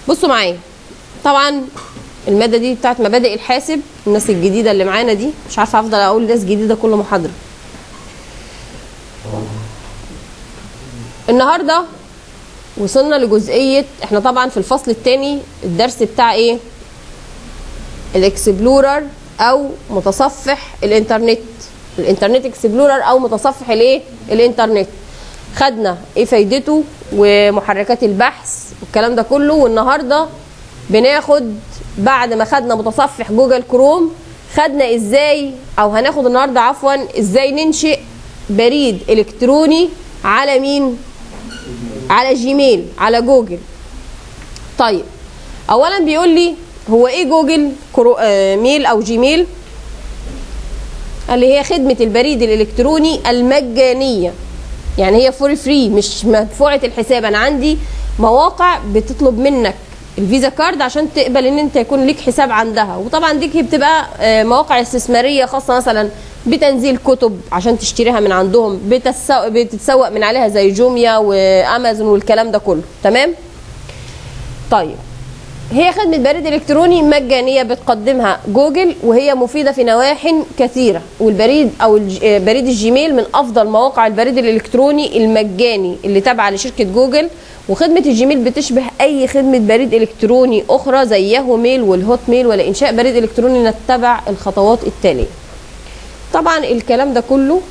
بصوا معايا طبعا الماده دي بتاعت مبادئ الحاسب الناس الجديده اللي معانا دي مش عارفه افضل اقول ناس جديده كل محاضره النهارده وصلنا لجزئيه احنا طبعا في الفصل الثاني الدرس بتاع ايه الاكسبلورر او متصفح الانترنت الانترنت اكسبلورر او متصفح الايه الانترنت خدنا ايه فايدته ومحركات البحث والكلام ده كله والنهارده بناخد بعد ما خدنا متصفح جوجل كروم خدنا ازاي او هناخد النهارده عفوا ازاي ننشئ بريد الكتروني على مين على جيميل على جوجل طيب اولا بيقول لي هو ايه جوجل كرو... آه ميل او جيميل اللي هي خدمة البريد الالكتروني المجانية يعني هي فور فري مش مدفوعة الحساب انا عندي مواقع بتطلب منك الفيزا كارد عشان تقبل ان انت يكون ليك حساب عندها وطبعا دي بتبقى آه مواقع استثمارية خاصة مثلا بتنزيل كتب عشان تشتريها من عندهم بتتسوق, بتتسوق من عليها زي جوميا وامازون والكلام ده كله تمام طيب هي خدمة بريد إلكتروني مجانية بتقدمها جوجل وهي مفيدة في نواحي كثيرة والبريد أو بريد الجيميل من أفضل مواقع البريد الإلكتروني المجاني اللي تابعة لشركة جوجل وخدمة الجيميل بتشبه أي خدمة بريد إلكتروني أخرى زي ياهو ميل والهوت ميل ولإنشاء بريد إلكتروني نتبع الخطوات التالية طبعا الكلام ده كله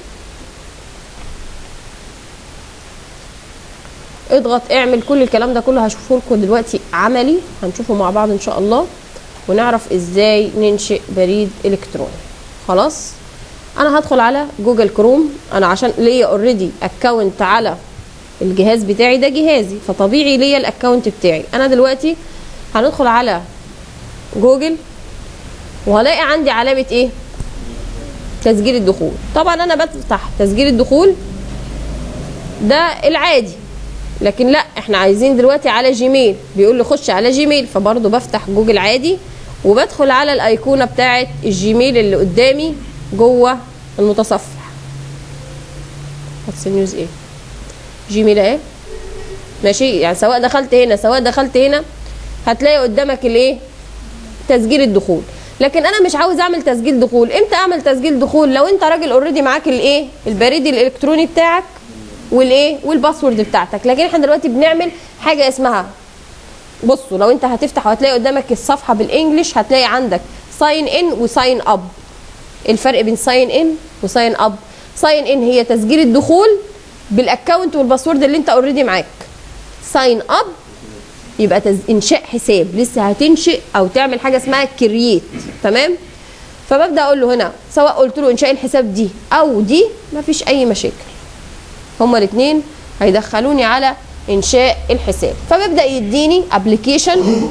اضغط اعمل كل الكلام ده كله هشوفه لكم دلوقتي عملي هنشوفه مع بعض ان شاء الله ونعرف ازاي ننشئ بريد الكتروني خلاص انا هدخل على جوجل كروم انا عشان ليا اوريدي اكونت على الجهاز بتاعي ده جهازي فطبيعي ليا الاكونت بتاعي انا دلوقتي هندخل على جوجل وهلاقي عندي علامه ايه تسجيل الدخول طبعا انا بفتح تسجيل الدخول ده العادي لكن لا احنا عايزين دلوقتي على جيميل بيقول لي خش على جيميل فبرضه بفتح جوجل عادي وبدخل على الايقونه بتاعه الجيميل اللي قدامي جوه المتصفح هاتس نيوز ايه جيميل اهي ماشي يعني سواء دخلت هنا سواء دخلت هنا هتلاقي قدامك الايه تسجيل الدخول لكن انا مش عاوز اعمل تسجيل دخول امتى اعمل تسجيل دخول لو انت راجل اوريدي معاك الايه البريد الالكتروني بتاعك والايه والباسورد بتاعتك لكن احنا دلوقتي بنعمل حاجه اسمها بصوا لو انت هتفتح وهتلاقي قدامك الصفحه بالانجلش هتلاقي عندك ساين ان وساين اب الفرق بين ساين ان وساين اب ساين ان هي تسجيل الدخول بالاكونت والباسورد اللي انت اوريدي معاك ساين اب يبقى تز... انشاء حساب لسه هتنشئ او تعمل حاجه اسمها كرييت تمام فببدا اقول له هنا سواء قلت له انشاء الحساب دي او دي مفيش اي مشاكل هما الاثنين هيدخلوني على انشاء الحساب فببدا يديني ابلكيشن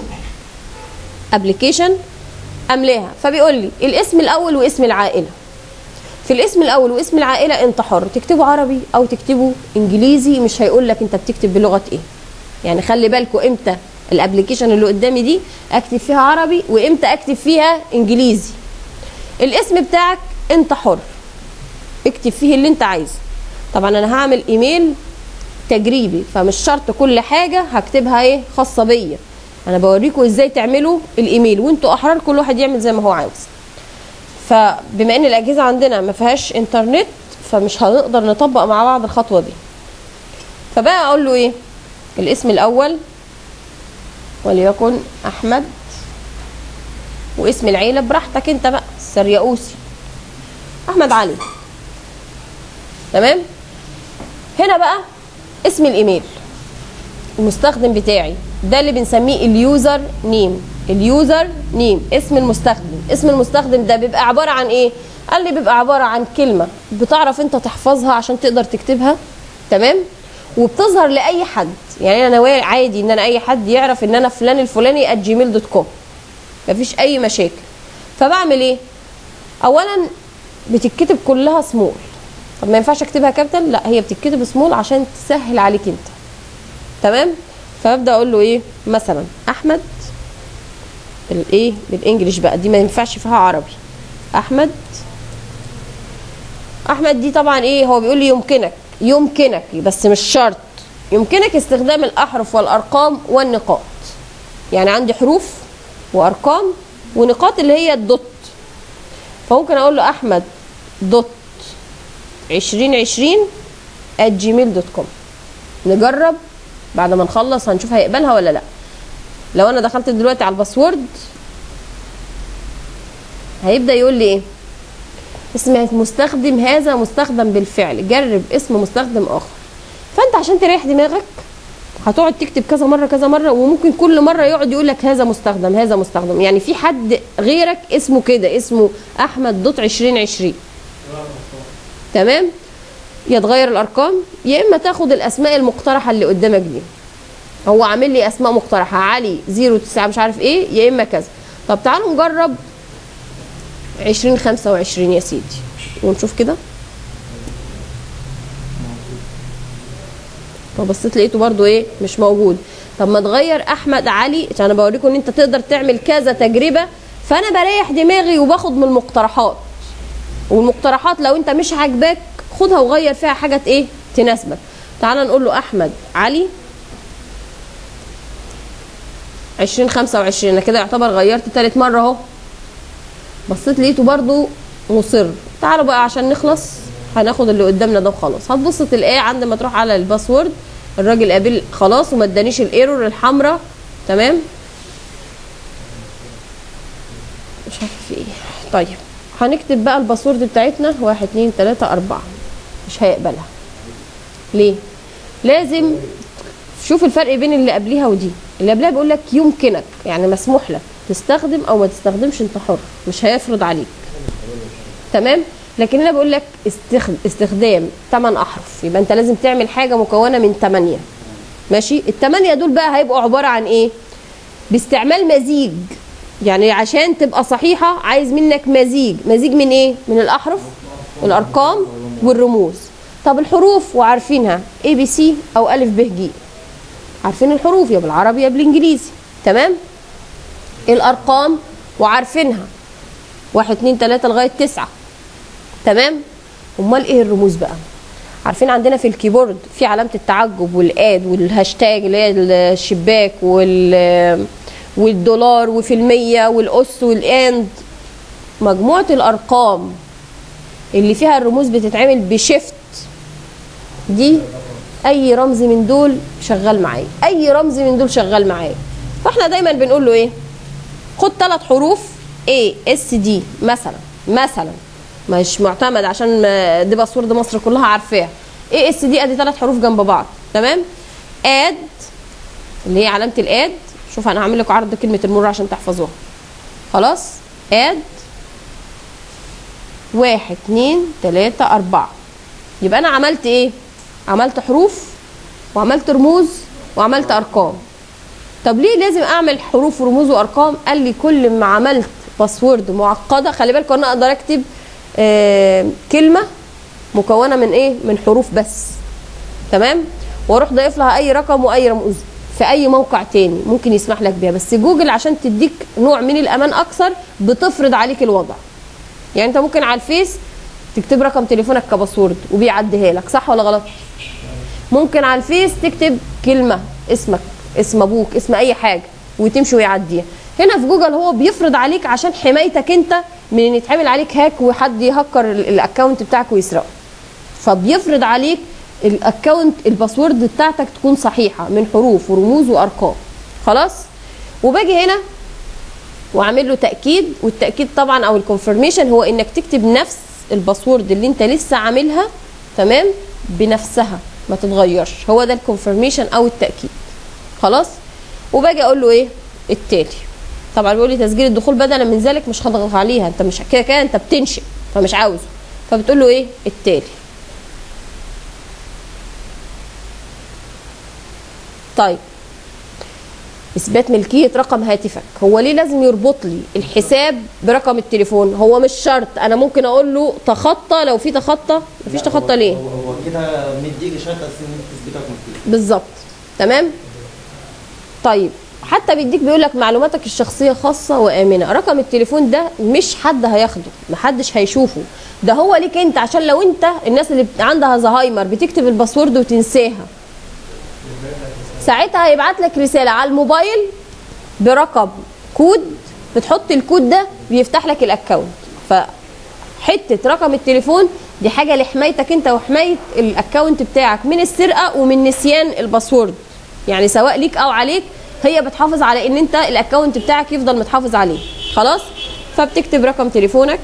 ابلكيشن املاها فبيقول لي الاسم الاول واسم العائله في الاسم الاول واسم العائله انت حر تكتبه عربي او تكتبه انجليزي مش هيقول لك انت بتكتب بلغه ايه يعني خلي بالكوا امتى الابلكيشن اللي قدامي دي اكتب فيها عربي وامتى اكتب فيها انجليزي الاسم بتاعك انت حر اكتب فيه اللي انت عايزه طبعا انا هعمل ايميل تجريبي فمش شرط كل حاجه هكتبها ايه خاصه بيا انا بوريكم ازاي تعملوا الايميل وانتوا احرار كل واحد يعمل زي ما هو عاوز فبما ان الاجهزه عندنا ما فيهاش انترنت فمش هنقدر نطبق مع بعض الخطوه دي فبقى اقول له ايه الاسم الاول وليكن احمد واسم العيله براحتك انت بقى السرياوسي احمد علي تمام هنا بقى اسم الايميل المستخدم بتاعي ده اللي بنسميه اليوزر نيم اليوزر نيم اسم المستخدم اسم المستخدم ده بيبقى عباره عن ايه قال لي بيبقى عباره عن كلمه بتعرف انت تحفظها عشان تقدر تكتبها تمام وبتظهر لاي حد يعني انا عادي ان انا اي حد يعرف ان انا فلان الفلاني @جيميل دوت كوم مفيش اي مشاكل فبعمل ايه اولا بتتكتب كلها سمول طب ما ينفعش اكتبها كابيتال لا هي بتتكتب سمول عشان تسهل عليك انت تمام فببدا اقول له ايه مثلا احمد بالايه بالانجلش بقى دي ما ينفعش فيها عربي احمد احمد دي طبعا ايه هو بيقول لي يمكنك يمكنك بس مش شرط يمكنك استخدام الاحرف والارقام والنقاط يعني عندي حروف وارقام ونقاط اللي هي الدوت فممكن اقول له احمد دوت عشرين عشرين at جيميل دوت كوم نجرب بعد ما نخلص هنشوف هيقبلها ولا لا لو انا دخلت دلوقتي على الباسورد هيبدا يقول لي ايه اسم المستخدم هذا مستخدم بالفعل جرب اسم مستخدم اخر فانت عشان تريح دماغك هتقعد تكتب كذا مره كذا مره وممكن كل مره يقعد يقول لك هذا مستخدم هذا مستخدم يعني في حد غيرك اسمه كده اسمه احمد دوت 2020 تمام يا تغير الارقام يا اما تاخد الاسماء المقترحه اللي قدامك دي هو عامل لي اسماء مقترحه علي 09 مش عارف ايه يا اما كذا طب تعالوا نجرب 2025 يا سيدي ونشوف كده فبصيت لقيته برضو ايه مش موجود طب ما تغير احمد علي عشان انا بوريكم ان انت تقدر تعمل كذا تجربه فانا بريح دماغي وباخد من المقترحات والمقترحات لو انت مش عاجباك خدها وغير فيها حاجه ايه تناسبك تعال نقول له احمد علي 2025 انا كده يعتبر غيرت تالت مره اهو بصيت لقيته برضو مصر تعالوا بقى عشان نخلص هناخد اللي قدامنا ده وخلاص هتبص تلاقيه عند ما تروح على الباسورد الراجل قابل خلاص وما ادانيش الايرور الحمراء تمام مش عارفه في ايه طيب هنكتب بقى الباسورد بتاعتنا واحد اتنين تلاته اربعه مش هيقبلها ليه لازم شوف الفرق بين اللي قبليها ودي اللي قبلها بيقول لك يمكنك يعني مسموح لك تستخدم او ما تستخدمش انت حر مش هيفرض عليك تمام لكن انا بقول لك استخد... استخدام 8 احرف يبقى انت لازم تعمل حاجه مكونه من 8 ماشي الثمانيه دول بقى هيبقوا عباره عن ايه باستعمال مزيج يعني عشان تبقى صحيحه عايز منك مزيج مزيج من ايه من الاحرف والارقام والرموز طب الحروف وعارفينها اي بي سي او الف ب ج عارفين الحروف يا بالعربي يا بالانجليزي تمام الارقام وعارفينها واحد اتنين تلاته لغايه تسعه تمام امال ايه الرموز بقى عارفين عندنا في الكيبورد في علامه التعجب والاد والهاشتاج اللي هي الشباك وال والدولار وفي المية والأس والأند مجموعة الأرقام اللي فيها الرموز بتتعمل بشيفت دي أي رمز من دول شغال معايا أي رمز من دول شغال معايا فاحنا دايما بنقول له إيه خد ثلاث حروف A S D مثلا مثلا مش معتمد عشان دي باسورد مصر كلها عارفاها اي اس دي ادي ثلاث حروف جنب بعض تمام اد اللي هي علامه الاد شوف انا هعمل لكم عرض كلمه المر عشان تحفظوها خلاص اد واحد اتنين تلاتة أربعة يبقى أنا عملت إيه؟ عملت حروف وعملت رموز وعملت أرقام طب ليه لازم أعمل حروف ورموز وأرقام؟ قال لي كل ما عملت باسورد معقدة خلي بالكم أنا أقدر أكتب آه كلمة مكونة من إيه؟ من حروف بس تمام؟ وأروح ضايف لها أي رقم وأي رموز في اي موقع تاني ممكن يسمح لك بيها بس جوجل عشان تديك نوع من الامان اكثر بتفرض عليك الوضع يعني انت ممكن على الفيس تكتب رقم تليفونك كباسورد وبيعديها لك صح ولا غلط ممكن على الفيس تكتب كلمه اسمك اسم ابوك اسم اي حاجه وتمشي ويعديها هنا في جوجل هو بيفرض عليك عشان حمايتك انت من ان يتعمل عليك هاك وحد يهكر الاكونت بتاعك ويسرقه فبيفرض عليك الاكونت الباسورد بتاعتك تكون صحيحه من حروف ورموز وارقام خلاص وباجي هنا واعمل له تاكيد والتاكيد طبعا او الكونفirmation هو انك تكتب نفس الباسورد اللي انت لسه عاملها تمام بنفسها ما تتغيرش هو ده الكونفirmation او التاكيد خلاص وباجي اقول له ايه التالي طبعا بيقول لي تسجيل الدخول بدلا من ذلك مش هضغط عليها انت مش كده كده انت بتنشئ فمش عاوزه فبتقول له ايه التالي طيب اثبات ملكيه رقم هاتفك هو ليه لازم يربط لي الحساب برقم التليفون هو مش شرط انا ممكن اقول له تخطى لو في تخطى مفيش تخطى ليه هو هو كده مديك شرط اصل ان انت تثبتك ملكيه بالظبط تمام طيب حتى بيديك بيقول لك معلوماتك الشخصيه خاصه وامنه رقم التليفون ده مش حد هياخده محدش هيشوفه ده هو ليك انت عشان لو انت الناس اللي عندها زهايمر بتكتب الباسورد وتنساها ساعتها هيبعت لك رساله على الموبايل برقم كود بتحط الكود ده بيفتح لك الاكونت فحته رقم التليفون دي حاجه لحمايتك انت وحمايه الاكونت بتاعك من السرقه ومن نسيان الباسورد يعني سواء ليك او عليك هي بتحافظ على ان انت الاكونت بتاعك يفضل متحافظ عليه خلاص فبتكتب رقم تليفونك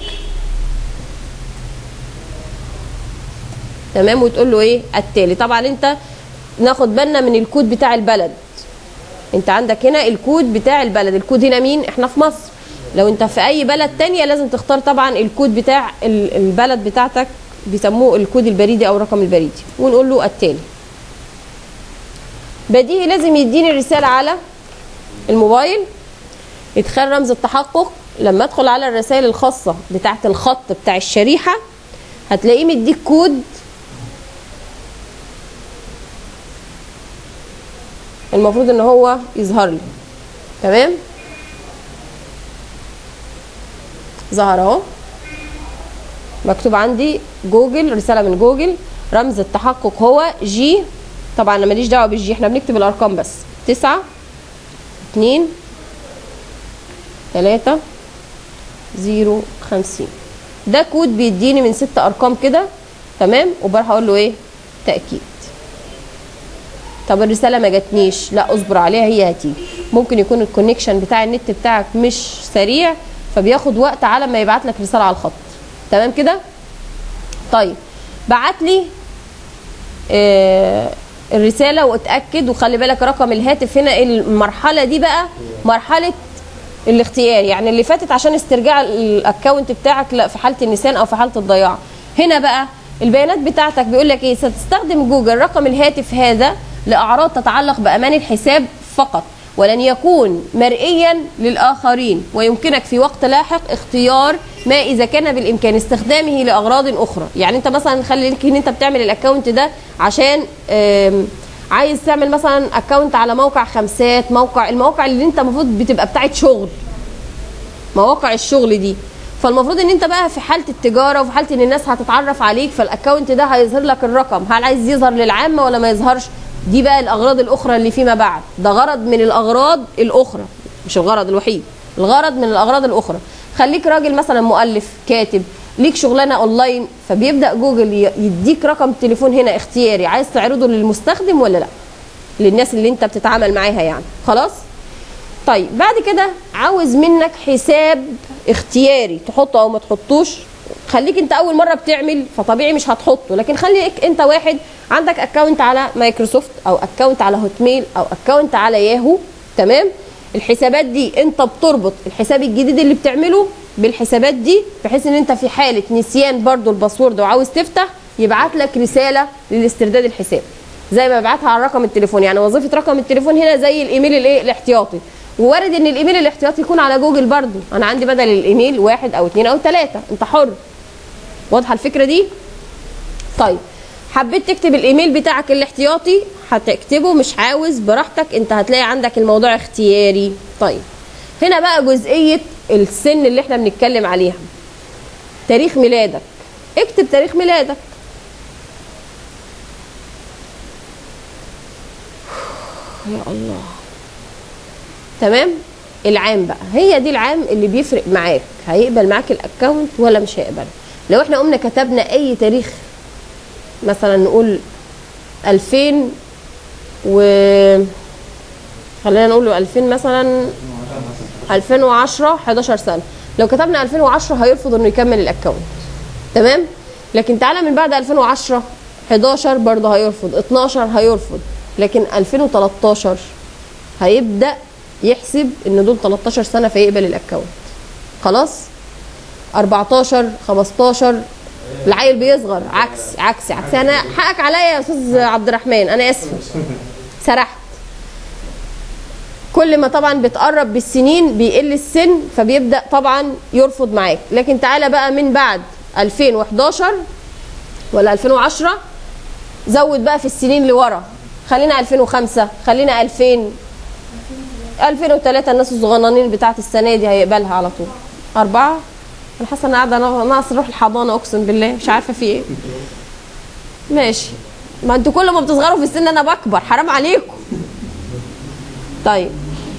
تمام وتقول له ايه التالي طبعا انت ناخد بالنا من الكود بتاع البلد انت عندك هنا الكود بتاع البلد الكود هنا مين احنا في مصر لو انت في اي بلد تانية لازم تختار طبعا الكود بتاع ال- البلد بتاعتك بيسموه الكود البريدي او الرقم البريدي ونقول له التالي بديهي لازم يديني رسالة على الموبايل ادخال رمز التحقق لما ادخل على الرسائل الخاصة بتاعة الخط بتاع الشريحة هتلاقيه مديك كود المفروض ان هو يظهر لي تمام ظهر اهو مكتوب عندي جوجل رساله من جوجل رمز التحقق هو جي طبعا انا ماليش دعوه بالجي احنا بنكتب الارقام بس تسعة اتنين تلاتة زيرو خمسين ده كود بيديني من ست ارقام كده تمام وبروح اقول له ايه تاكيد طب الرساله ما جاتنيش لا اصبر عليها هي هتيجي ممكن يكون الكونكشن بتاع النت بتاعك مش سريع فبياخد وقت على ما يبعت لك رساله على الخط تمام كده طيب بعت لي آه الرساله واتاكد وخلي بالك رقم الهاتف هنا المرحله دي بقى مرحله الاختيار يعني اللي فاتت عشان استرجاع الاكونت بتاعك لا في حاله النسيان او في حاله الضياع هنا بقى البيانات بتاعتك بيقول لك ايه ستستخدم جوجل رقم الهاتف هذا لاعراض تتعلق بامان الحساب فقط ولن يكون مرئيا للاخرين ويمكنك في وقت لاحق اختيار ما اذا كان بالامكان استخدامه لاغراض اخرى يعني انت مثلا خلي لك ان انت بتعمل الاكونت ده عشان آم، عايز تعمل مثلا اكونت على موقع خمسات موقع المواقع اللي انت المفروض بتبقى بتاعت شغل مواقع الشغل دي فالمفروض ان انت بقى في حاله التجاره وفي حاله ان الناس هتتعرف عليك فالاكونت ده هيظهر لك الرقم هل عايز يظهر للعامه ولا ما يظهرش دي بقى الاغراض الاخرى اللي فيما بعد ده غرض من الاغراض الاخرى مش الغرض الوحيد الغرض من الاغراض الاخرى خليك راجل مثلا مؤلف كاتب ليك شغلانه اونلاين فبيبدا جوجل ي- يديك رقم تليفون هنا اختياري عايز تعرضه للمستخدم ولا لا للناس اللي انت بتتعامل معاها يعني خلاص طيب بعد كده عاوز منك حساب اختياري تحطه او ما تحطوش خليك انت اول مره بتعمل فطبيعي مش هتحطه لكن خليك انت واحد عندك اكونت على مايكروسوفت او اكونت على هوت ميل او اكونت على ياهو تمام الحسابات دي انت بتربط الحساب الجديد اللي بتعمله بالحسابات دي بحيث ان انت في حاله نسيان برضو الباسورد وعاوز تفتح يبعت لك رساله للاسترداد الحساب زي ما ببعتها على رقم التليفون يعني وظيفه رقم التليفون هنا زي الايميل الايه الاحتياطي ووارد ان الايميل الاحتياطي يكون على جوجل برضو انا عندي بدل الايميل واحد او اتنين او تلاته انت حر واضحه الفكره دي طيب حبيت تكتب الايميل بتاعك الاحتياطي هتكتبه مش عاوز براحتك انت هتلاقي عندك الموضوع اختياري طيب هنا بقى جزئيه السن اللي احنا بنتكلم عليها تاريخ ميلادك اكتب تاريخ ميلادك يا الله تمام العام بقى هي دي العام اللي بيفرق معاك هيقبل معاك الاكونت ولا مش هيقبل لو احنا قمنا كتبنا اي تاريخ مثلا نقول 2000 و خلينا نقول له 2000 مثلا 2010 11 سنه لو كتبنا 2010 هيرفض انه يكمل الاكونت تمام لكن تعالى من بعد 2010 11 برضه هيرفض 12 هيرفض لكن 2013 هيبدا يحسب ان دول 13 سنه فيقبل الاكونت خلاص 14 15 العيل بيصغر عكس عكس عكس انا حقك عليا يا استاذ عبد الرحمن انا اسفه سرحت كل ما طبعا بتقرب بالسنين بيقل السن فبيبدا طبعا يرفض معاك لكن تعالى بقى من بعد 2011 ولا 2010 زود بقى في السنين اللي ورا خلينا 2005 خلينا 2000 2003 الناس الصغننين بتاعت السنه دي هيقبلها على طول أربعة أنا حاسة أنا قاعدة أنا ناقص أروح الحضانة أقسم بالله مش عارفة في إيه ماشي ما أنتوا كل ما بتصغروا في السن أنا بكبر حرام عليكم طيب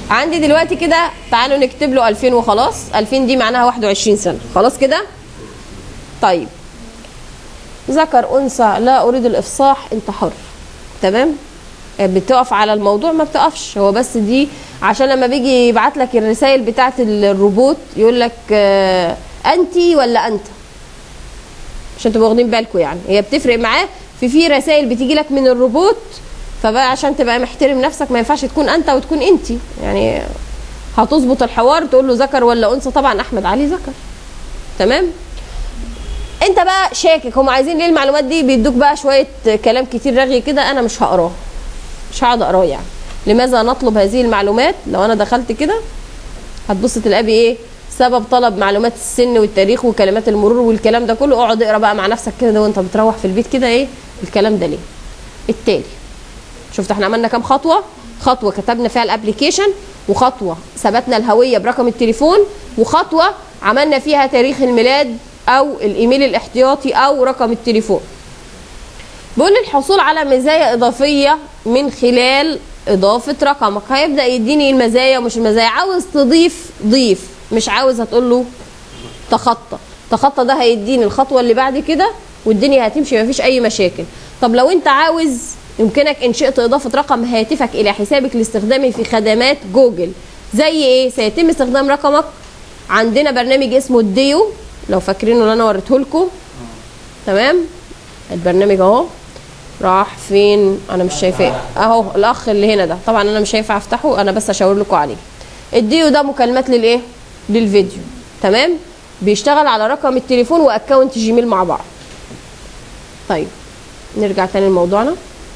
عندي دلوقتي كده تعالوا نكتب له 2000 وخلاص 2000 دي معناها 21 سنه خلاص كده طيب ذكر انثى لا اريد الافصاح انت حر تمام بتقف على الموضوع ما بتقفش هو بس دي عشان لما بيجي يبعت لك الرسائل بتاعه الروبوت يقول لك آه انت ولا انت عشان تبقوا واخدين بالكم يعني هي بتفرق معاه في في رسائل بتيجي لك من الروبوت فبقى عشان تبقى محترم نفسك ما ينفعش تكون انت وتكون انت يعني هتظبط الحوار تقول له ذكر ولا انثى طبعا احمد علي ذكر تمام انت بقى شاكك هم عايزين ليه المعلومات دي بيدوك بقى شويه كلام كتير رغي كده انا مش هقراه مش هقعد اقراه يعني لماذا نطلب هذه المعلومات لو انا دخلت كده هتبص تلاقي بي ايه سبب طلب معلومات السن والتاريخ وكلمات المرور والكلام ده كله اقعد اقرا بقى مع نفسك كده وانت بتروح في البيت كده ايه الكلام ده ليه التالي شفت احنا عملنا كام خطوه خطوه كتبنا فيها الابلكيشن وخطوه ثبتنا الهويه برقم التليفون وخطوه عملنا فيها تاريخ الميلاد او الايميل الاحتياطي او رقم التليفون بيقول لي الحصول على مزايا اضافيه من خلال اضافه رقمك هيبدا يديني المزايا ومش المزايا عاوز تضيف ضيف مش عاوز هتقول له تخطى تخطى ده هيديني الخطوه اللي بعد كده والدنيا هتمشي مفيش اي مشاكل طب لو انت عاوز يمكنك ان شئت اضافه رقم هاتفك الى حسابك لاستخدامه في خدمات جوجل زي ايه سيتم استخدام رقمك عندنا برنامج اسمه الديو لو فاكرينه اللي انا وريته لكم تمام البرنامج اهو راح فين انا مش شايفاه اهو الاخ اللي هنا ده طبعا انا مش هينفع افتحه انا بس اشاور لكم عليه الديو ده مكالمات للايه للفيديو تمام بيشتغل على رقم التليفون واكونت جيميل مع بعض طيب نرجع تاني لموضوعنا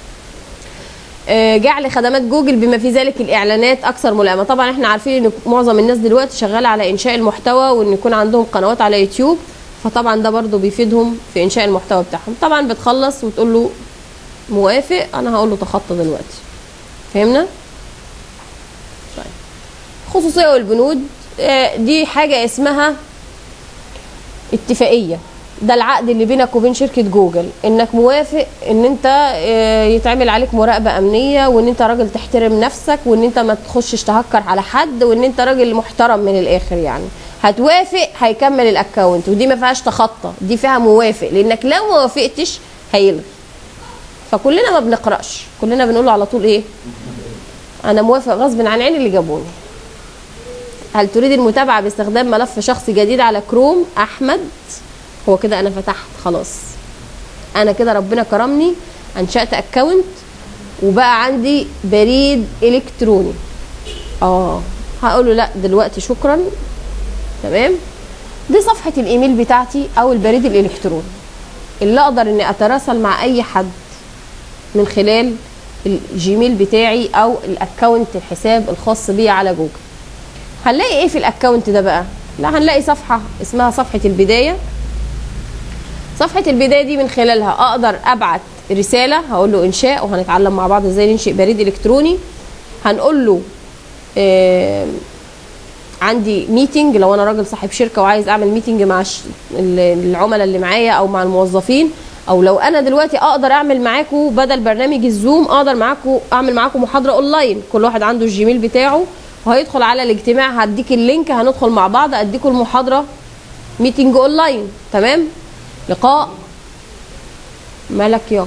جعل خدمات جوجل بما في ذلك الاعلانات اكثر ملائمه طبعا احنا عارفين ان معظم الناس دلوقتي شغاله على انشاء المحتوى وان يكون عندهم قنوات على يوتيوب فطبعا ده برضو بيفيدهم في انشاء المحتوى بتاعهم طبعا بتخلص وتقول له موافق انا هقول له تخطى دلوقتي فهمنا طيب خصوصيه والبنود دي حاجه اسمها اتفاقيه ده العقد اللي بينك وبين شركه جوجل انك موافق ان انت يتعمل عليك مراقبه امنيه وان انت راجل تحترم نفسك وان انت ما تخشش تهكر على حد وان انت راجل محترم من الاخر يعني هتوافق هيكمل الاكونت ودي ما فيهاش تخطى دي فيها موافق لانك لو ما وافقتش هيلغي فكلنا ما بنقراش كلنا بنقول على طول ايه انا موافق غصب عن عيني اللي جابوني هل تريد المتابعه باستخدام ملف شخصي جديد على كروم احمد هو كده انا فتحت خلاص انا كده ربنا كرمني انشات اكونت وبقى عندي بريد الكتروني اه هقول له لا دلوقتي شكرا تمام دي صفحه الايميل بتاعتي او البريد الالكتروني اللي اقدر اني اتراسل مع اي حد من خلال الجيميل بتاعي او الاكونت الحساب الخاص بي على جوجل هنلاقي ايه في الاكونت ده بقى لا هنلاقي صفحه اسمها صفحه البدايه صفحه البدايه دي من خلالها اقدر ابعت رساله هقول له انشاء وهنتعلم مع بعض ازاي ننشئ بريد الكتروني هنقول له آه عندي ميتنج لو انا راجل صاحب شركه وعايز اعمل ميتنج مع العملاء اللي معايا او مع الموظفين او لو انا دلوقتي اقدر اعمل معاكم بدل برنامج الزوم اقدر معاكم اعمل معاكم محاضره اونلاين كل واحد عنده الجيميل بتاعه وهيدخل على الاجتماع هديك اللينك هندخل مع بعض اديكم المحاضره ميتنج اونلاين تمام لقاء مالك يا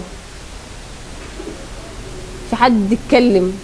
في حد يتكلم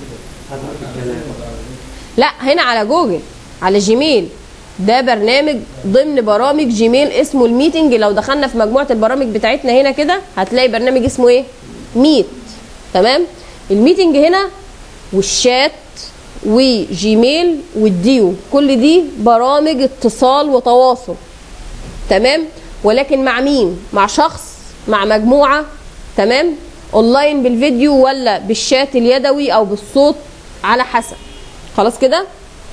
لا هنا على جوجل على جيميل ده برنامج ضمن برامج جيميل اسمه الميتنج لو دخلنا في مجموعه البرامج بتاعتنا هنا كده هتلاقي برنامج اسمه ايه ميت تمام الميتنج هنا والشات وجيميل والديو كل دي برامج اتصال وتواصل تمام ولكن مع مين مع شخص مع مجموعه تمام اونلاين بالفيديو ولا بالشات اليدوي او بالصوت على حسب خلاص كده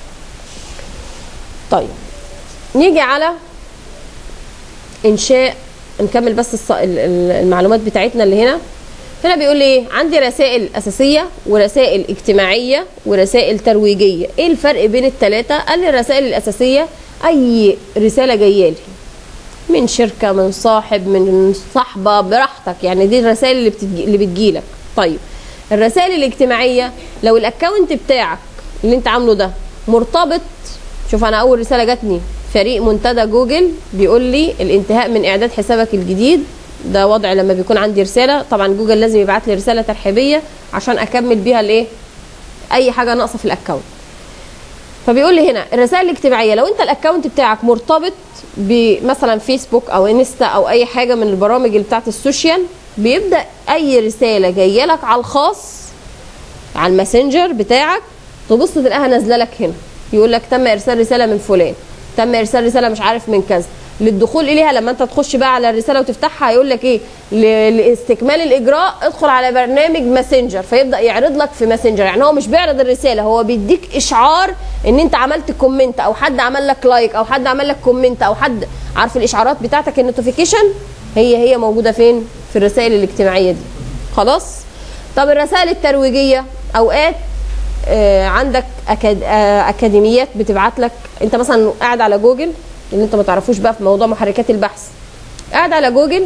طيب نيجي على انشاء نكمل بس الص... المعلومات بتاعتنا اللي هنا هنا بيقول لي ايه عندي رسائل اساسيه ورسائل اجتماعيه ورسائل ترويجيه ايه الفرق بين الثلاثه قال لي الرسائل الاساسيه اي رساله جايه لي من شركه من صاحب من صاحبه براحتك يعني دي الرسائل اللي بتجي اللي بتجيلك طيب الرسائل الاجتماعيه لو الاكونت بتاعك اللي انت عامله ده مرتبط شوف انا اول رساله جاتني فريق منتدى جوجل بيقول لي الانتهاء من اعداد حسابك الجديد ده وضع لما بيكون عندي رساله طبعا جوجل لازم يبعت لي رساله ترحيبيه عشان اكمل بيها الايه اي حاجه ناقصه في الاكونت فبيقول لي هنا الرسائل الاجتماعيه لو انت الاكونت بتاعك مرتبط بمثلا فيسبوك او انستا او اي حاجه من البرامج اللي بتاعت السوشيال بيبدا اي رساله جايه لك على الخاص على الماسنجر بتاعك تبص تلاقيها نازله لك هنا يقول لك تم ارسال رساله من فلان تم ارسال رساله مش عارف من كذا للدخول اليها لما انت تخش بقى على الرساله وتفتحها هيقول لك ايه ل- لاستكمال الاجراء ادخل على برنامج ماسنجر فيبدا يعرض لك في ماسنجر يعني هو مش بيعرض الرساله هو بيديك اشعار ان انت عملت كومنت او حد عمل لك لايك او حد عمل لك كومنت او حد عارف الاشعارات بتاعتك النوتيفيكيشن هي هي موجوده فين في الرسائل الاجتماعيه دي خلاص طب الرسائل الترويجيه اوقات آه، عندك أكاد... آه، اكاديميات بتبعت لك انت مثلا قاعد على جوجل اللي انت ما تعرفوش بقى في موضوع محركات البحث قاعد على جوجل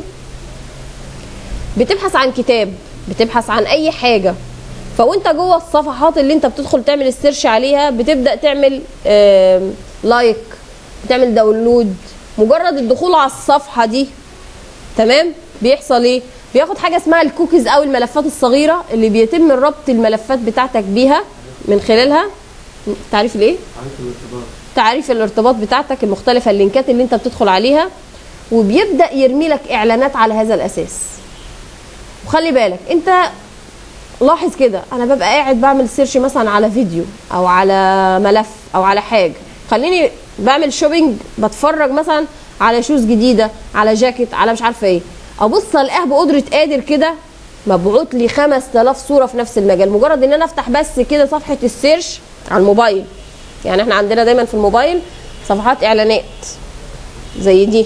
بتبحث عن كتاب بتبحث عن اي حاجه فوانت جوه الصفحات اللي انت بتدخل تعمل السيرش عليها بتبدا تعمل آم، لايك بتعمل داونلود مجرد الدخول على الصفحه دي تمام بيحصل ايه بياخد حاجه اسمها الكوكيز او الملفات الصغيره اللي بيتم ربط الملفات بتاعتك بيها من خلالها تعريف الايه عارف الارتباط تعريف الارتباط بتاعتك المختلفه اللينكات اللي انت بتدخل عليها وبيبدا يرمي لك اعلانات على هذا الاساس وخلي بالك انت لاحظ كده انا ببقى قاعد بعمل سيرش مثلا على فيديو او على ملف او على حاجه خليني بعمل شوبينج بتفرج مثلا على شوز جديده على جاكيت على مش عارفه ايه ابص الاقيها بقدره قادر كده مبعوت لي 5000 صوره في نفس المجال مجرد ان انا افتح بس كده صفحه السيرش على الموبايل يعني احنا عندنا دايما في الموبايل صفحات اعلانات زي دي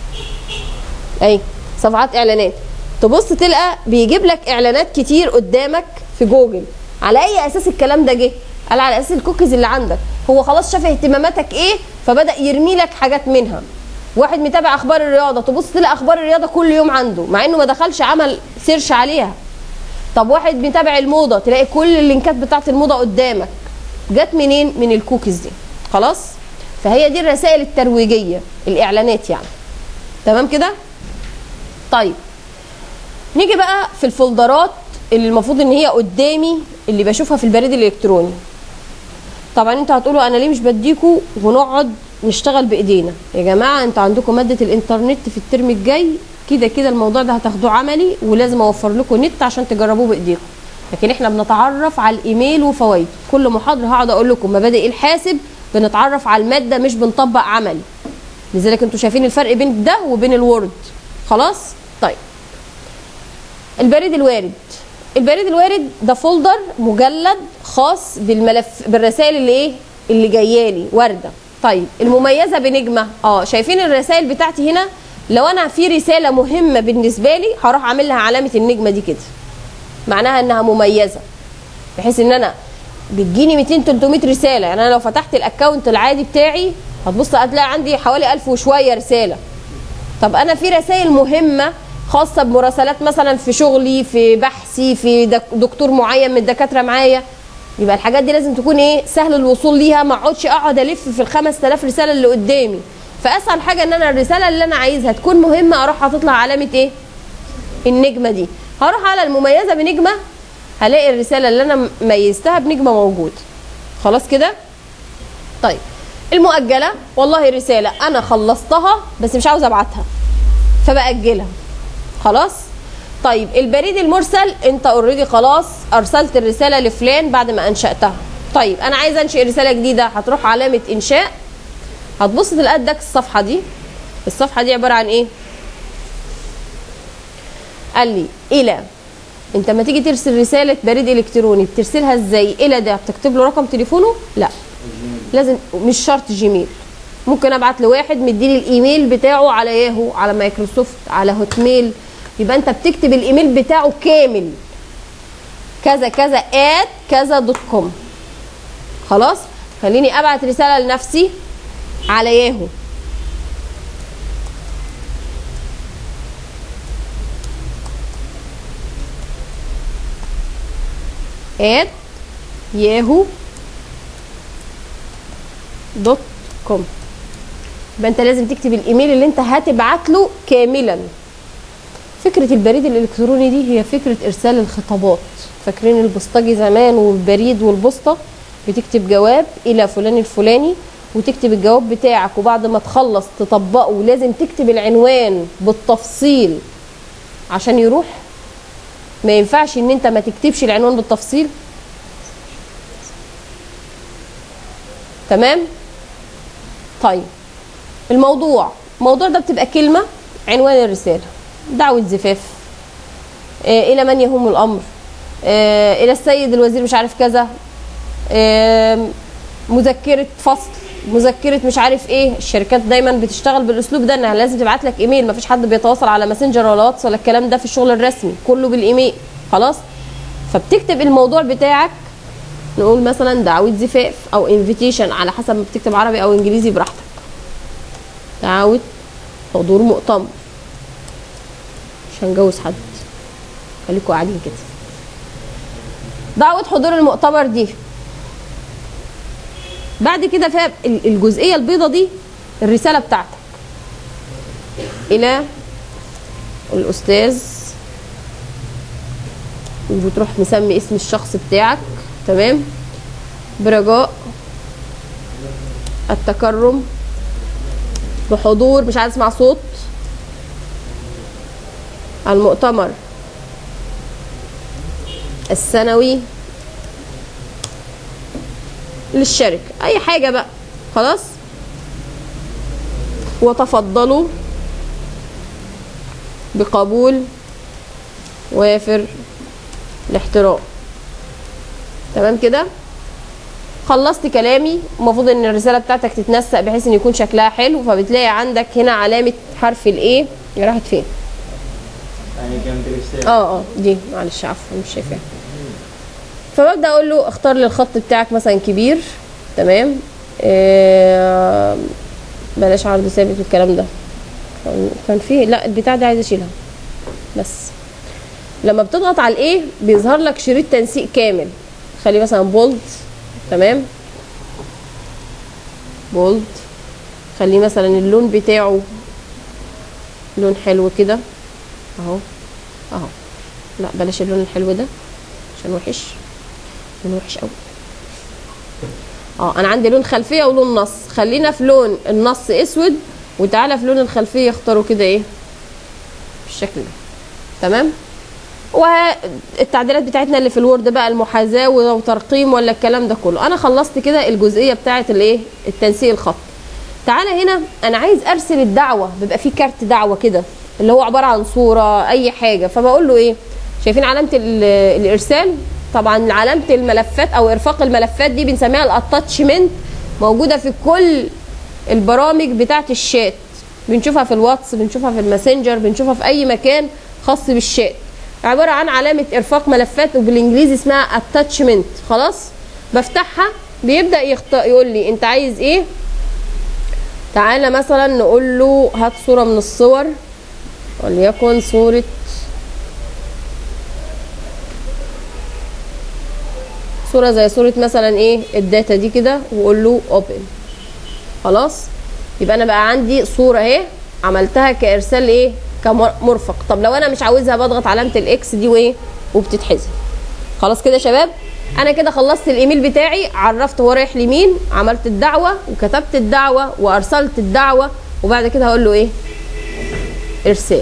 اي صفحات اعلانات تبص تلقى بيجيب لك اعلانات كتير قدامك في جوجل على اي اساس الكلام ده جه قال على اساس الكوكيز اللي عندك هو خلاص شاف اهتماماتك ايه فبدا يرمي لك حاجات منها واحد متابع اخبار الرياضه تبص تلاقي اخبار الرياضه كل يوم عنده مع انه ما دخلش عمل سيرش عليها طب واحد متابع الموضه تلاقي كل اللينكات بتاعت الموضه قدامك جت منين من الكوكيز دي خلاص فهي دي الرسائل الترويجيه الاعلانات يعني تمام كده طيب نيجي بقى في الفولدرات اللي المفروض ان هي قدامي اللي بشوفها في البريد الالكتروني طبعا انتوا هتقولوا انا ليه مش بديكوا ونقعد نشتغل بايدينا يا جماعه انتوا عندكم ماده الانترنت في الترم الجاي كده كده الموضوع ده هتاخدوه عملي ولازم اوفر لكم نت عشان تجربوه بايديكم لكن احنا بنتعرف على الايميل وفوائده كل محاضره هقعد اقول لكم مبادئ الحاسب بنتعرف على الماده مش بنطبق عملي لذلك انتوا شايفين الفرق بين ده وبين الوورد خلاص طيب البريد الوارد البريد الوارد ده فولدر مجلد خاص بالملف بالرسائل اللي ايه اللي جايه لي وارده طيب المميزه بنجمه اه شايفين الرسائل بتاعتي هنا لو انا في رساله مهمه بالنسبه لي هروح اعمل لها علامه النجمه دي كده معناها انها مميزه بحيث ان انا بتجيني 200 300 رساله يعني انا لو فتحت الاكونت العادي بتاعي هتبص هتلاقي عندي حوالي 1000 وشويه رساله طب انا في رسائل مهمه خاصه بمراسلات مثلا في شغلي في بحثي في دك- دكتور معين من الدكاتره معايا يبقى الحاجات دي لازم تكون ايه سهل الوصول ليها ما اقعدش اقعد الف في ال 5000 رساله اللي قدامي فاسهل حاجه ان انا الرساله اللي انا عايزها تكون مهمه اروح حاطط لها علامه ايه النجمه دي هروح على المميزه بنجمه هلاقي الرساله اللي انا ميزتها بنجمه موجود خلاص كده طيب المؤجله والله رساله انا خلصتها بس مش عاوزه ابعتها فباجلها خلاص طيب البريد المرسل انت اوريدي خلاص ارسلت الرساله لفلان بعد ما انشاتها طيب انا عايزه انشئ رساله جديده هتروح علامه انشاء هتبص تلاقي قدك الصفحه دي الصفحه دي عباره عن ايه قال لي الى انت لما تيجي ترسل رساله بريد الكتروني بترسلها ازاي الى ده بتكتب له رقم تليفونه لا لازم مش شرط جيميل ممكن ابعت لواحد مديني الايميل بتاعه على ياهو على مايكروسوفت على هوت ميل يبقى انت بتكتب الايميل بتاعه كامل كذا كذا ات كذا دوت كوم خلاص خليني ابعت رساله لنفسي على ياهو ات ياهو دوت كوم يبقى انت لازم تكتب الايميل اللي انت هتبعت له كاملا فكرة البريد الإلكتروني دي هي فكرة إرسال الخطابات فاكرين البوسطجي زمان والبريد والبوسطة بتكتب جواب إلى فلان الفلاني وتكتب الجواب بتاعك وبعد ما تخلص تطبقه لازم تكتب العنوان بالتفصيل عشان يروح ما ينفعش ان انت ما تكتبش العنوان بالتفصيل تمام طيب الموضوع الموضوع ده بتبقى كلمة عنوان الرسالة دعوة زفاف آه إلى من يهم الأمر آه إلى السيد الوزير مش عارف كذا آه مذكرة فصل مذكرة مش عارف ايه الشركات دايما بتشتغل بالاسلوب ده انها لازم تبعت لك ايميل مفيش حد بيتواصل على ماسنجر ولا واتس ولا الكلام ده في الشغل الرسمي كله بالايميل خلاص فبتكتب الموضوع بتاعك نقول مثلا دعوة زفاف او انفيتيشن على حسب ما بتكتب عربي او انجليزي براحتك دعوة حضور مؤتمر مش هنجوز حد خليكوا قاعدين كده دعوة حضور المؤتمر دي بعد كده فيها الجزئية البيضة دي الرسالة بتاعتك إلى الأستاذ وبتروح مسمي اسم الشخص بتاعك تمام برجاء التكرم بحضور مش عايز اسمع صوت المؤتمر السنوي للشركة أي حاجة بقى خلاص وتفضلوا بقبول وافر الاحترام تمام كده خلصت كلامي المفروض ان الرساله بتاعتك تتنسق بحيث ان يكون شكلها حلو فبتلاقي عندك هنا علامه حرف الايه راحت فين يعني جنب الرسالة اه اه دي معلش عفوا مش شايفاها فببدا اقول له اختار لي الخط بتاعك مثلا كبير تمام آه بلاش عرض ثابت والكلام ده كان- كان في لا البتاع دي عايزه اشيلها بس لما بتضغط على الايه بيظهر لك شريط تنسيق كامل خليه مثلا بولد تمام بولد خليه مثلا اللون بتاعه لون حلو كده اهو اهو لا بلاش اللون الحلو ده عشان وحش لون وحش قوي اه انا عندي لون خلفيه ولون نص خلينا في لون النص اسود وتعالى في لون الخلفيه اختاروا كده ايه بالشكل ده تمام والتعديلات بتاعتنا اللي في الوورد بقى المحاذاه وترقيم ولا الكلام ده كله انا خلصت كده الجزئيه بتاعه الايه التنسيق الخط تعالى هنا انا عايز ارسل الدعوه بيبقى فيه كارت دعوه كده اللي هو عباره عن صوره اي حاجه فبقول له ايه شايفين علامه ال- الارسال طبعا علامه الملفات او ارفاق الملفات دي بنسميها الاتاتشمنت موجوده في كل البرامج بتاعه الشات بنشوفها في الواتس بنشوفها في الماسنجر بنشوفها في اي مكان خاص بالشات عباره عن علامه ارفاق ملفات وبالانجليزي اسمها اتاتشمنت خلاص بفتحها بيبدا يخط... يقول لي انت عايز ايه تعالى مثلا نقول له هات صوره من الصور وليكن صوره صوره زي صوره مثلا ايه الداتا دي كده واقول له اوبن خلاص يبقى انا بقى عندي صوره اهي عملتها كارسال ايه كمرفق طب لو انا مش عاوزها بضغط علامه الاكس دي وايه وبتتحذف خلاص كده يا شباب انا كده خلصت الايميل بتاعي عرفت هو رايح لمين عملت الدعوه وكتبت الدعوه وارسلت الدعوه وبعد كده هقول له ايه ارسال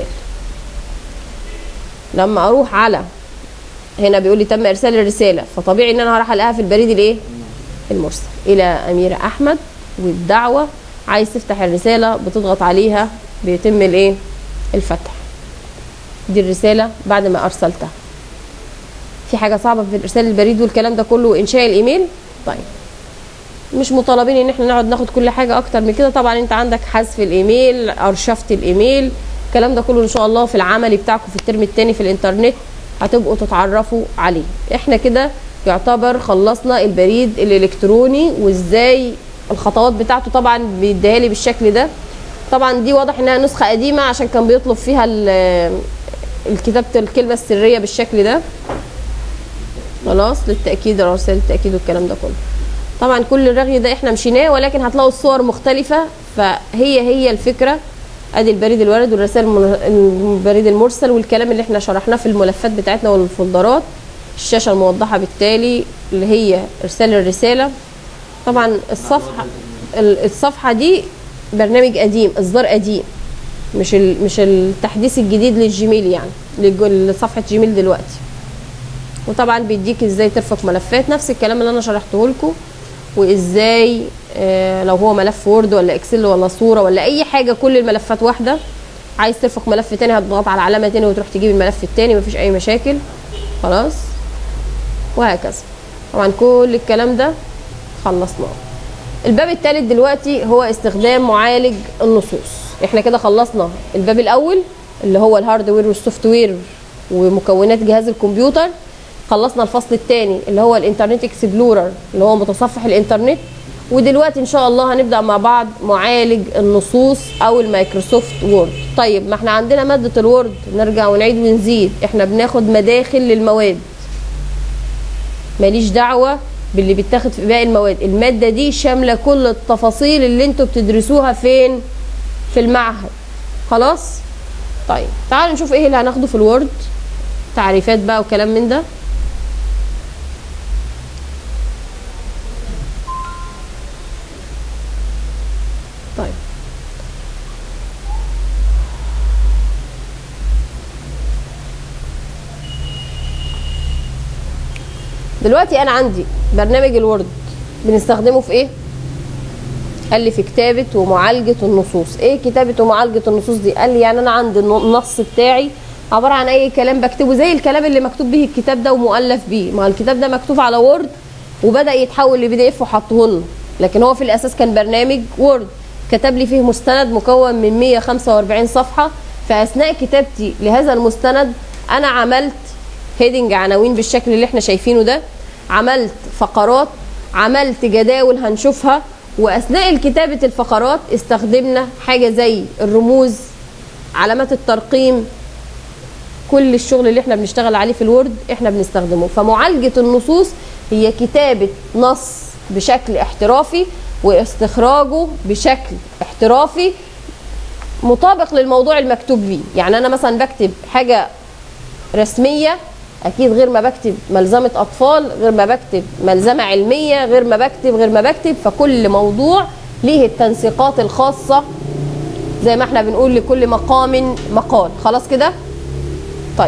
لما اروح على هنا بيقول لي تم ارسال الرساله فطبيعي ان انا هروح الاقيها في البريد الايه المرسل الى اميره احمد والدعوه عايز تفتح الرساله بتضغط عليها بيتم الايه الفتح دي الرساله بعد ما ارسلتها في حاجه صعبه في ارسال البريد والكلام ده كله وانشاء الايميل طيب مش مطالبين ان احنا نقعد ناخد كل حاجه اكتر من كده طبعا انت عندك حذف الايميل ارشفت الايميل الكلام ده كله ان شاء الله في العملي بتاعكم في الترم الثاني في الانترنت هتبقوا تتعرفوا عليه احنا كده يعتبر خلصنا البريد الالكتروني وازاي الخطوات بتاعته طبعا بيديها لي بالشكل ده طبعا دي واضح انها نسخه قديمه عشان كان بيطلب فيها ال- الكتابه الكلمه السريه بالشكل ده خلاص للتاكيد رسائل التاكيد والكلام ده كله طبعا كل الرغي ده احنا مشيناه ولكن هتلاقوا الصور مختلفة فهي هي الفكرة ادي البريد الوارد والرسائل المن- البريد المرسل والكلام اللي احنا شرحناه في الملفات بتاعتنا والفولدرات الشاشة الموضحة بالتالي اللي هي ارسال الرسالة طبعا الصفحة ال- الصفحة دي برنامج قديم اصدار قديم مش ال- مش التحديث الجديد للجيميل يعني لج- لصفحة جيميل دلوقتي وطبعا بيديك ازاي ترفق ملفات نفس الكلام اللي انا شرحته لكم وازاي آه، لو هو ملف وورد ولا اكسل ولا صوره ولا اي حاجه كل الملفات واحده عايز ترفق ملف تاني هتضغط على علامه تاني وتروح تجيب الملف التاني مفيش اي مشاكل خلاص وهكذا طبعا كل الكلام ده خلصناه الباب الثالث دلوقتي هو استخدام معالج النصوص احنا كده خلصنا الباب الاول اللي هو الهاردوير والسوفت وير ومكونات جهاز الكمبيوتر خلصنا الفصل الثاني اللي هو الانترنت اكسبلورر اللي هو متصفح الانترنت ودلوقتي ان شاء الله هنبدا مع بعض معالج النصوص او المايكروسوفت وورد طيب ما احنا عندنا ماده الوورد نرجع ونعيد ونزيد احنا بناخد مداخل للمواد ماليش دعوه باللي بيتاخد في باقي المواد الماده دي شامله كل التفاصيل اللي انتوا بتدرسوها فين في المعهد خلاص طيب تعالوا نشوف ايه اللي هناخده في الوورد تعريفات بقى وكلام من ده طيب دلوقتي انا عندي برنامج الوورد بنستخدمه في ايه قال لي في كتابة ومعالجة النصوص ايه كتابة ومعالجة النصوص دي قال لي يعني انا عندي الن- النص بتاعي عبارة عن اي كلام بكتبه زي الكلام اللي مكتوب به الكتاب ده ومؤلف بيه ما هو الكتاب ده مكتوب على وورد وبدأ يتحول لبي دي اف وحطه لنا لكن هو في الاساس كان برنامج وورد كتب لي فيه مستند مكون من 145 صفحة فاثناء كتابتي لهذا المستند انا عملت هيدنج عناوين بالشكل اللي احنا شايفينه ده عملت فقرات عملت جداول هنشوفها واثناء كتابه الفقرات استخدمنا حاجه زي الرموز علامات الترقيم كل الشغل اللي احنا بنشتغل عليه في الوورد احنا بنستخدمه فمعالجه النصوص هي كتابه نص بشكل احترافي واستخراجه بشكل احترافي مطابق للموضوع المكتوب بيه يعني انا مثلا بكتب حاجه رسميه اكيد غير ما بكتب ملزمه اطفال غير ما بكتب ملزمه علميه غير ما بكتب غير ما بكتب فكل موضوع ليه التنسيقات الخاصه زي ما احنا بنقول لكل مقام مقال خلاص كده طيب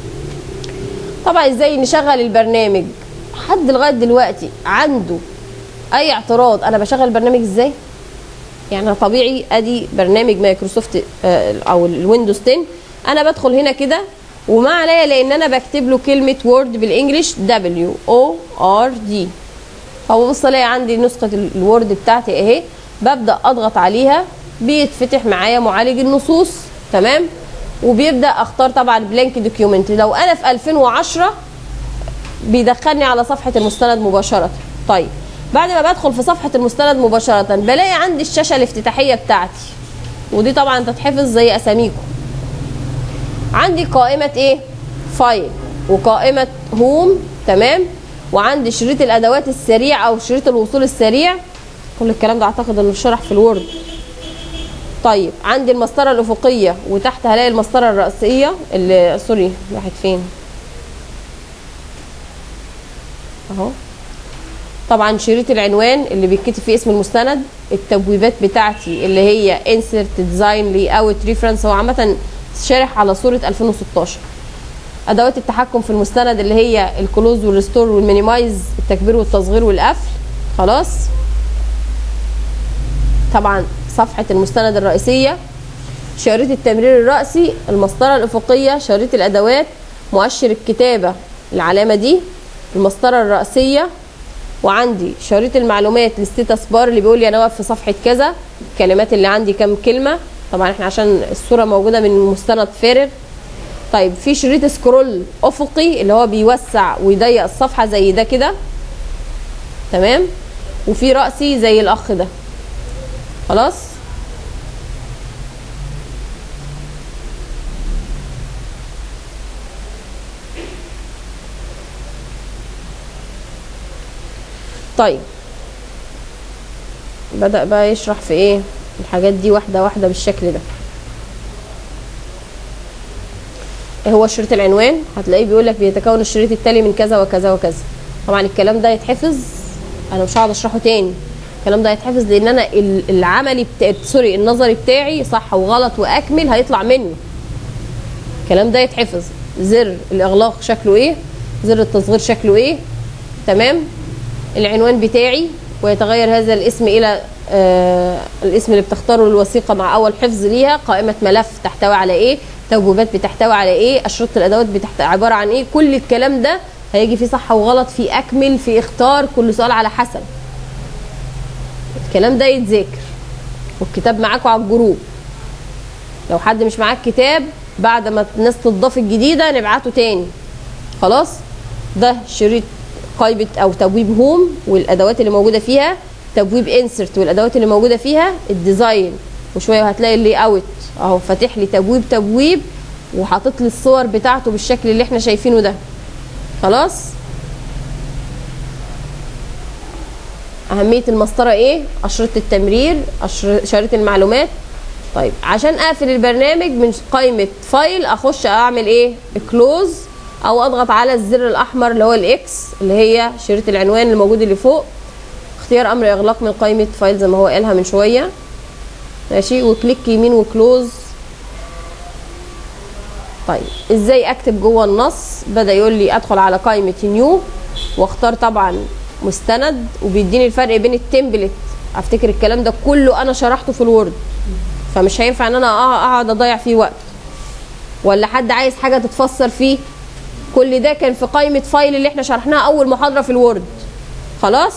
طبعا ازاي نشغل البرنامج حد لغايه دلوقتي عنده اي اعتراض انا بشغل البرنامج ازاي يعني أنا طبيعي ادي برنامج مايكروسوفت آه، او الويندوز 10 انا بدخل هنا كده وما عليا لان انا بكتب له كلمه وورد بالانجلش دبليو او ار دي هو بص الاقي عندي نسخه ال- الوورد بتاعتي اهي ببدا اضغط عليها بيتفتح معايا معالج النصوص تمام وبيبدا اختار طبعا بلانك دوكيومنت لو انا في 2010 بيدخلني على صفحه المستند مباشره طيب بعد ما بدخل في صفحه المستند مباشره بلاقي عندي الشاشه الافتتاحيه بتاعتي ودي طبعا تتحفظ زي اساميكم عندي قائمة ايه فايل وقائمة هوم تمام وعندي شريط الادوات السريع او شريط الوصول السريع كل الكلام ده اعتقد انه شرح في الوورد طيب عندي المسطرة الافقية وتحت هلاقي المسطرة الرئيسية اللي سوري راحت فين اهو طبعا شريط العنوان اللي بيتكتب فيه اسم المستند التبويبات بتاعتي اللي هي insert design layout reference هو عامة شارح على صورة 2016 ادوات التحكم في المستند اللي هي الكلوز والريستور والمينيمايز التكبير والتصغير والقفل خلاص طبعا صفحة المستند الرئيسية شريط التمرير الرأسي المسطرة الأفقية شريط الأدوات مؤشر الكتابة العلامة دي المسطرة الرأسية وعندي شريط المعلومات الستاتس بار اللي بيقول لي انا واقف في صفحه كذا الكلمات اللي عندي كام كلمه طبعا احنا عشان الصوره موجوده من مستند فارغ طيب في شريط سكرول افقي اللي هو بيوسع ويضيق الصفحه زي ده كده تمام وفي راسي زي الاخ ده خلاص طيب بدأ بقى يشرح في ايه الحاجات دي واحدة واحدة بالشكل ده ايه هو شريط العنوان هتلاقيه بيقول لك بيتكون الشريط التالي من كذا وكذا وكذا طبعا الكلام ده يتحفظ انا مش هقعد اشرحه تاني الكلام ده هيتحفظ لان انا ال- العملي بتا... سوري النظري بتاعي صح وغلط واكمل هيطلع منه الكلام ده يتحفظ زر الاغلاق شكله ايه زر التصغير شكله ايه تمام العنوان بتاعي ويتغير هذا الاسم الى آه الاسم اللي بتختاره الوثيقه مع اول حفظ ليها قائمه ملف تحتوي على ايه توجيهات بتحتوي على ايه اشرطه الادوات بتحت... عباره عن ايه كل الكلام ده هيجي فيه صح وغلط في اكمل في اختار كل سؤال على حسب الكلام ده يتذاكر والكتاب معاكم على الجروب لو حد مش معاه الكتاب بعد ما الناس تضاف الجديده نبعته تاني خلاص ده شريط قائمه او تبويب هوم والادوات اللي موجوده فيها تبويب انسرت والادوات اللي موجوده فيها الديزاين وشويه وهتلاقي اللي اوت اهو فاتح لي تبويب تبويب وحاطط لي الصور بتاعته بالشكل اللي احنا شايفينه ده خلاص أهمية المسطرة إيه؟ أشرطة التمرير أشر- شريط المعلومات طيب عشان أقفل البرنامج من قائمة فايل أخش أعمل إيه؟ كلوز أو أضغط على الزر الأحمر اللي هو الإكس اللي هي شريط العنوان اللي موجود اللي فوق اختيار أمر إغلاق من قائمة فايل زي ما هو قالها من شوية ماشي وكليك يمين وكلوز طيب ازاي اكتب جوه النص بدا يقول لي ادخل على قائمه نيو واختار طبعا مستند وبيديني الفرق بين التمبلت افتكر الكلام ده كله انا شرحته في الوورد فمش هينفع ان انا أقع- اقعد اضيع فيه وقت ولا حد عايز حاجه تتفسر فيه كل ده كان في قائمه فايل اللي احنا شرحناها اول محاضره في الوورد خلاص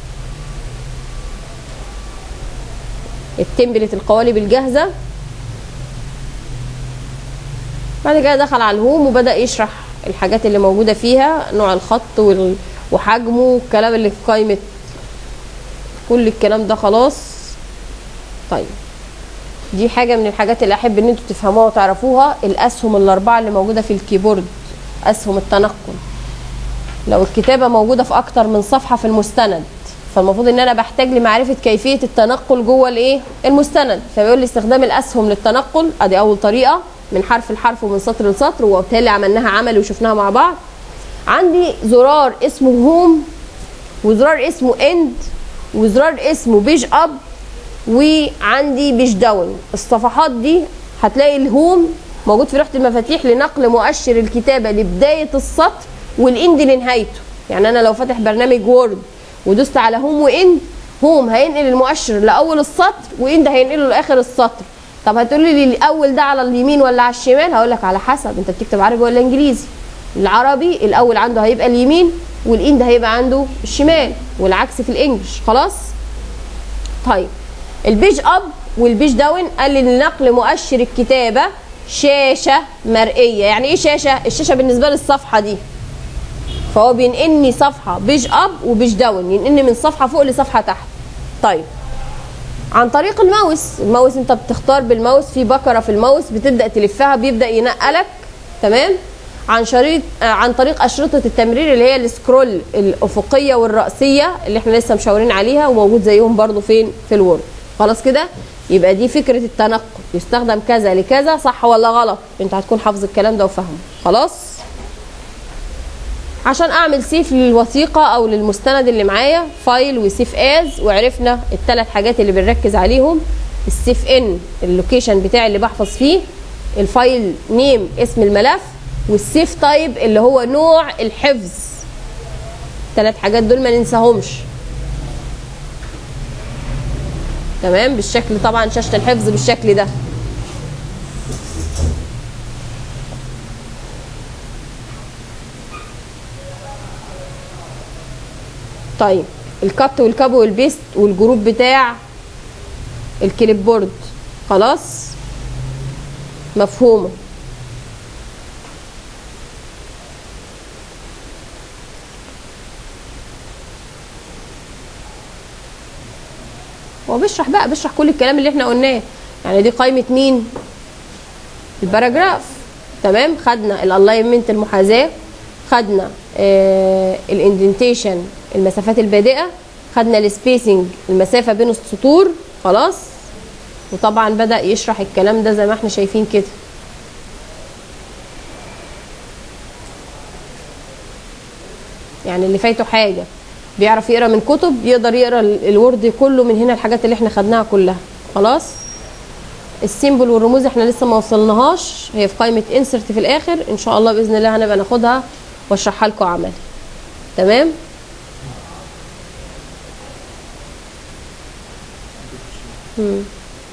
التمبلت القوالب الجاهزه بعد كده دخل على الهوم وبدا يشرح الحاجات اللي موجوده فيها نوع الخط وال- وحجمه والكلام اللي في قائمه كل الكلام ده خلاص طيب دي حاجه من الحاجات اللي احب ان انتوا تفهموها وتعرفوها الاسهم الاربعه اللي موجوده في الكيبورد اسهم التنقل لو الكتابه موجوده في اكتر من صفحه في المستند فالمفروض ان انا بحتاج لمعرفه كيفيه التنقل جوه الايه المستند فبيقول لي استخدام الاسهم للتنقل ادي اول طريقه من حرف لحرف ومن سطر لسطر وبالتالي عملناها عملي وشفناها مع بعض عندي زرار اسمه هوم وزرار اسمه اند وزرار اسمه بيج اب وعندي بيج داون الصفحات دي هتلاقي الهوم موجود في لوحه المفاتيح لنقل مؤشر الكتابه لبدايه السطر والاند لنهايته يعني انا لو فاتح برنامج وورد ودوست على هوم واند هوم هينقل المؤشر لاول السطر واند هينقله لاخر السطر طب هتقولي لي الاول ده على اليمين ولا على الشمال هقول لك على حسب انت بتكتب عربي ولا انجليزي العربي الاول عنده هيبقى اليمين والاند هيبقى عنده الشمال والعكس في الانجليش خلاص طيب البيج اب والبيج داون قال لي نقل مؤشر الكتابه شاشه مرئيه يعني ايه شاشه الشاشه بالنسبه لي الصفحه دي فهو بينقلني صفحه بيج اب وبيج داون ينقلني من صفحه فوق لصفحه تحت طيب عن طريق الماوس الماوس انت بتختار بالماوس في بكره في الماوس بتبدا تلفها بيبدا ينقلك تمام عن شريط آه، عن طريق اشرطه التمرير اللي هي السكرول الافقيه والراسيه اللي احنا لسه مشاورين عليها وموجود زيهم برضو فين في الوورد خلاص كده يبقى دي فكره التنقل يستخدم كذا لكذا صح ولا غلط انت هتكون حافظ الكلام ده وفاهمه خلاص عشان اعمل سيف للوثيقه او للمستند اللي معايا فايل وسيف از وعرفنا الثلاث حاجات اللي بنركز عليهم السيف ان اللوكيشن بتاعي اللي بحفظ فيه الفايل نيم اسم الملف والسيف تايب اللي هو نوع الحفظ ثلاث حاجات دول ما ننساهمش تمام بالشكل طبعا شاشه الحفظ بالشكل ده طيب الكات والكابو والبيست والجروب بتاع الكليب بورد خلاص مفهومه هو بيشرح بقى بيشرح كل الكلام اللي احنا قلناه يعني دي قائمه مين الباراجراف تمام خدنا الالاينمنت المحاذاه خدنا آه الاندنتيشن المسافات البادئه خدنا السبيسنج المسافه بين السطور خلاص وطبعا بدا يشرح الكلام ده زي ما احنا شايفين كده يعني اللي فايته حاجه بيعرف يقرا من كتب يقدر يقرا ال- الورد كله من هنا الحاجات اللي احنا خدناها كلها خلاص السيمبل والرموز احنا لسه ما وصلناهاش هي في قائمه انسرت في الاخر ان شاء الله باذن الله هنبقى ناخدها واشرحها لكم عملي تمام مم.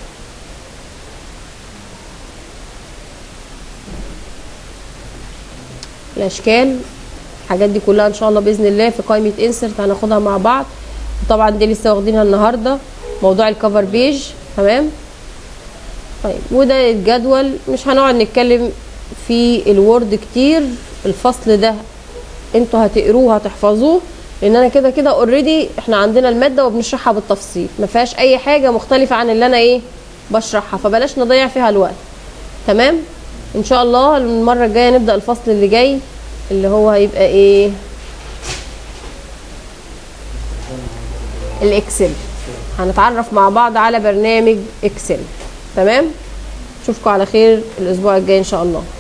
الاشكال الحاجات دي كلها ان شاء الله باذن الله في قائمه انسرت هناخدها مع بعض طبعا دي لسه واخدينها النهارده موضوع الكفر بيج تمام طيب وده الجدول مش هنقعد نتكلم في الوورد كتير الفصل ده انتوا هتقروه هتحفظوه لان انا كده كده اوريدي احنا عندنا الماده وبنشرحها بالتفصيل ما فيهاش اي حاجه مختلفه عن اللي انا ايه بشرحها فبلاش نضيع فيها الوقت تمام ان شاء الله المره الجايه نبدا الفصل اللي جاي اللي هو هيبقى ايه الاكسل هنتعرف مع بعض على برنامج اكسل تمام اشوفكم على خير الاسبوع الجاي ان شاء الله